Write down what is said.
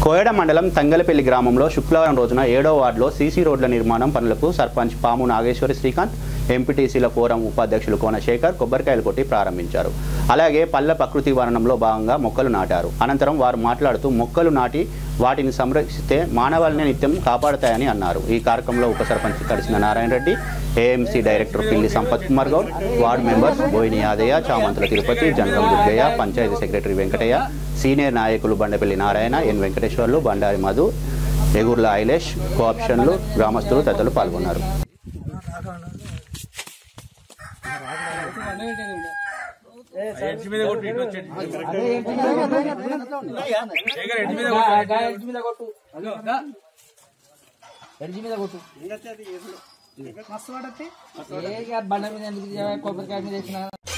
కోయడ మండలం తంగలపల్లి గ్రామంలో శుక్రవారం రోజున ఏడో వార్డులో సీసీ రోడ్ల నిర్మాణం పనులకు సర్పంచ్ పాము నాగేశ్వరి శ్రీకాంత్ ఎంపీటీసీల ఫోరం ఉపాధ్యక్షులు కోనశేఖర్ కొబ్బరికాయలు కొట్టి ప్రారంభించారు అలాగే పల్లె ప్రకృతి వరణంలో భాగంగా మొక్కలు నాటారు అనంతరం వారు మాట్లాడుతూ మొక్కలు నాటి వాటిని సంరక్షిస్తే మానవాళిని నిత్యం కాపాడుతాయని అన్నారు ఈ కార్యక్రమంలో ఉప సర్పంచ్ కలిసిన Narayana Reddy AMC director Pilli Sampath Kumar Goud ward members Boini Yadaiah Chamanthula Tirupati Jangam Durgaiah panchayat secretary Venkataiah senior నాయకులు బండపల్లి నారాయణ ఎన్ వెంకటేశ్వర్లు బండారి మధు ఎగుర్ల ఐలేష్ కోఆప్షన్లు గ్రామస్తులు తదితరులు పాల్గొన్నారు ఎడ్జ్ మీద కొట్టు ఇటు వచ్చి ఎడ్జ్ మీద కొట్టు ఎడ్జ్ మీద కొట్టు ఏ బండ మీద ఎందుకు కొబ్బరికాయ మీద వేసిన